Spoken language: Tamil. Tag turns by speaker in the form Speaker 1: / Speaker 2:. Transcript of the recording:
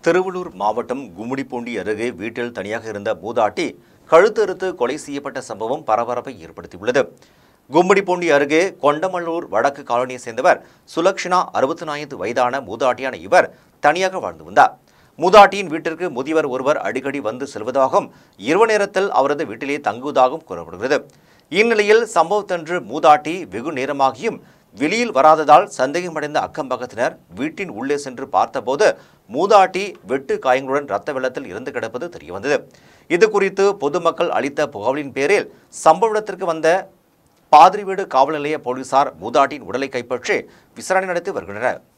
Speaker 1: திருவள்ளூர் மாவட்டம் கும்மிடிப்பூண்டி அருகே வீட்டில் தனியாக இருந்த மூதாட்டி கழுத்தறுத்து கொலை செய்யப்பட்ட சம்பவம் பரபரப்பை ஏற்படுத்தியுள்ளது கும்மிடிப்பூண்டி அருகே கொண்டமல்லூர் வடக்கு காலனியை சேர்ந்தவர் சுலக்ஷனா அறுபத்தி நான்கு வயதான மூதாட்டியான இவர் தனியாக வாழ்ந்து வந்தார் மூதாட்டியின் வீட்டிற்கு முதியவர் ஒருவர் அடிக்கடி வந்து செல்வதாகவும் இரவு நேரத்தில் அவரது வீட்டிலே தங்குவதாகவும் கூறப்படுகிறது இந்நிலையில் சம்பவத்தன்று மூதாட்டி வெகு நேரமாகியும் வெளியில் வராததால் சந்தேகமடைந்த அக்கம் பக்கத்தினர் வீட்டின் உள்ளே சென்று பார்த்தபோது மூதாட்டி வெட்டு காயங்களுடன் ரத்த வெள்ளத்தில் இறந்து கிடப்பது தெரியவந்தது இது குறித்து பொதுமக்கள் அளித்த புகாரின் பேரில் சம்பவ இடத்திற்கு வந்த பாதிரிவீடு காவல் நிலைய போலீசார் மூதாட்டியின் உடலை கைப்பற்றி விசாரணை நடத்தி வருகின்றனர்